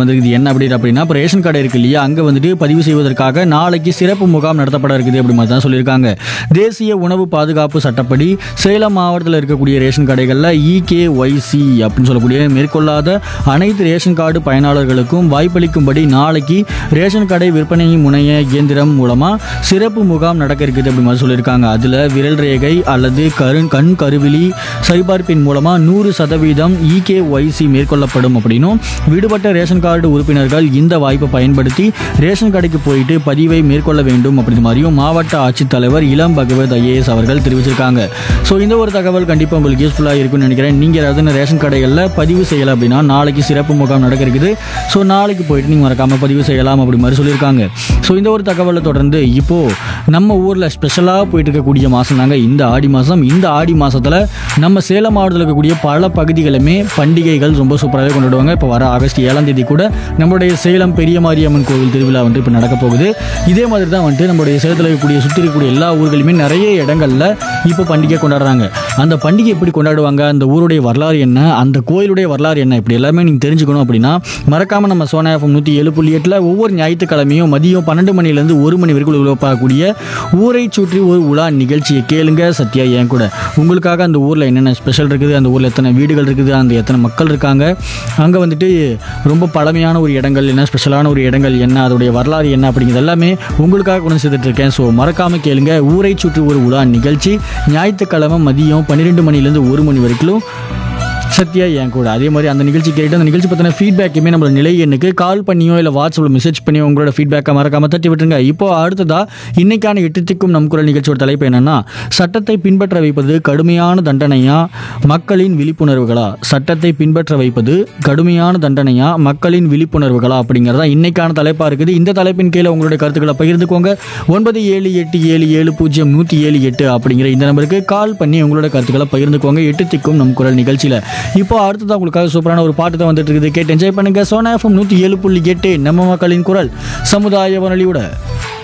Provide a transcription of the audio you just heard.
வந்திருக்குது என்ன அப்படி அப்படின்னா இப்போ ரேஷன் கடை இருக்கு இல்லையா அங்கே வந்துட்டு பதிவு செய்வதற்காக நாளைக்கு சிறப்பு முகாம் நடத்தப்பட இருக்குது அப்படி மாதிரி தான் சொல்லியிருக்காங்க தேசிய உணவு பாதுகாப்பு சட்டப்படி சேலம் மாவட்டத்தில் இருக்கக்கூடிய ரேஷன் கடைகளில் இகேஒய்சி அப்படின்னு சொல்லக்கூடிய மேற்கொள்ளாத அனைத்து ரேஷன் கார்டு பயனாளர்களுக்கும் வாய்ப்பளிக்கும்படி நாளைக்கு ரேஷன் கடை விற்பனை முனைய இயந்திரம் மூலமாக சிறப்பு முகாம் நடக்க இருக்குது அப்படி மாதிரி சொல்லியிருக்காங்க அதில் விரல் ரேகை அல்லது கரு கண் கருவிழி சரிபார்ப்பின் மூலமாக நூறு சதவீதம் இகேஒய்சி மேற்கொள்ளப்படும் அப்படின்னும் விடுபட்ட ரேஷன் கார்டு உறுப்பினர்கள் இந்த வாய்ப்பை பயன்படுத்தி ரேஷன் கடைக்கு போயிட்டு பதிவை மேற்கொள்ள வேண்டும் அப்படி மாதிரியும் மாவட்ட ஆட்சித்தலைவர் இளம் பகவத் ஐஏஎஸ் அவர்கள் தெரிவிச்சிருக்காங்க ஸோ இந்த ஒரு தகவல் கண்டிப்பாக உங்களுக்கு யூஸ்ஃபுல்லாக இருக்கும்னு நினைக்கிறேன் நீங்கள் ஏதாவது ரேஷன் கடைகளில் பதிவு செய்யலை அப்படின்னா நாளைக்கு சிறப்பு முகாம் நடக்க இருக்குது ஸோ நாளைக்கு போயிட்டு நீங்கள் மறக்காமல் பதிவு செய்யலாம் அப்படி மாதிரி சொல்லியிருக்காங்க ஸோ இந்த ஒரு தகவலை தொடர்ந்து இப்போது நம்ம ஊரில் ஸ்பெஷலாக போயிட்டு இருக்கக்கூடிய மாதம் தாங்க இந்த ஆடி மாதம் இந்த ஆடி மாதத்தில் நம்ம சேலம் மாவட்டத்தில் இருக்கக்கூடிய பல பகுதிகளுமே பண்டிகைகள் ரொம்ப சூப்பராகவே கொண்டாடுவாங்க இப்போ வர ஆகஸ்ட் ஏழாம் தேதி கூட நம்மளுடைய சேலம் பெரிய மாரியம்மன் கோவில் திருவிழா வந்துட்டு இப்போ நடக்க போகுது இதே மாதிரி தான் வந்துட்டு நம்மளுடைய சேலத்தில் இருக்கக்கூடிய சுற்றி இருக்கக்கூடிய எல்லா ஊர்களுமே நிறைய இடங்களில் இப்போ பண்டிகை கொண்டாடுறாங்க அந்த பண்டிகை எப்படி கொண்டாடுவாங்க அந்த ஊருடைய வரலாறு என்ன அந்த கோயிலுடைய வரலாறு என்ன இப்படி எல்லாமே நீங்கள் தெரிஞ்சுக்கணும் அப்படின்னா மறக்காமல் நம்ம சோனா எஃப்எம் நூற்றி ஏழு புள்ளி எட்டில் ஒவ்வொரு ஞாயிற்றுக்கிழமையும் மதியம் பன்னெண்டு மணிலேருந்து ஒரு மணி வரைக்கும் உருவாக்கக்கூடிய ஊரை சுற்றி ஒரு உலா நிகழ்ச்சியை கேளுங்க சத்யா என் கூட உங்களுக்காக அந்த ஊரில் என்னென்ன ஸ்பெஷல் இருக்குது அந்த ஊரில் எத்தனை வீடுகள் இருக்குது அந்த எத்தனை மக்கள் இருக்காங்க அங்கே வந்துட்டு ரொம்ப பழமையான ஒரு இடங்கள் என்ன ஸ்பெஷலான ஒரு இடங்கள் என்ன அதோடைய வரலாறு என்ன அப்படிங்கிறது எல்லாமே உங்களுக்காக கொண்டு சேர்த்துட்டு இருக்கேன் ஸோ மறக்காமல் கேளுங்க ஊரை சுற்றி ஒரு உலா நிகழ்ச்சி ஞாயிற்றுக்கிழமை மதியம் பன்னிரெண்டு மணிலேருந்து ஒரு மணி வரைக்கும் சத்யா என் கூட அதே மாதிரி அந்த நிகழ்ச்சி கேட்டு அந்த நிகழ்ச்சி பற்றின ஃபீட்பேக்குமே நம்மளோட நிலை எண்ணுக்கு கால் பண்ணியோ இல்லை வாட்ஸ்அப்பில் மெசேஜ் பண்ணியோ உங்களோட ஃபீட்பேக்கை மறக்காம தட்டி விட்டுருங்க இப்போ அடுத்ததா இன்னைக்கான எட்டுத்திக்கும் நம் குரல் நிகழ்ச்சியோட தலைப்பு என்னன்னா சட்டத்தை பின்பற்ற வைப்பது கடுமையான தண்டனையா மக்களின் விழிப்புணர்வுகளா சட்டத்தை பின்பற்ற வைப்பது கடுமையான தண்டனையா மக்களின் விழிப்புணர்வுகளா அப்படிங்கிறதா இன்னைக்கான தலைப்பா இருக்குது இந்த தலைப்பின் கீழே உங்களுடைய கருத்துக்களை பகிர்ந்துக்கோங்க ஒன்பது ஏழு எட்டு ஏழு ஏழு பூஜ்ஜியம் நூற்றி ஏழு எட்டு அப்படிங்கிற இந்த நம்பருக்கு கால் பண்ணி உங்களோட கருத்துக்களை பகிர்ந்துக்கோங்க எட்டு திக்கும் நம் குரல் நிகழ்ச்சியில் இப்போ அடுத்ததான் உங்களுக்காக சூப்பரான ஒரு பாட்டு தான் வந்துட்டு இருக்குது கேட்டு என்ஜாய் பண்ணுங்க சோனா எஃப்எம் நூற்றி ஏழு புள்ளி எட்டு நம்ம மக்களின் குரல் சமுதாய வானொலியோட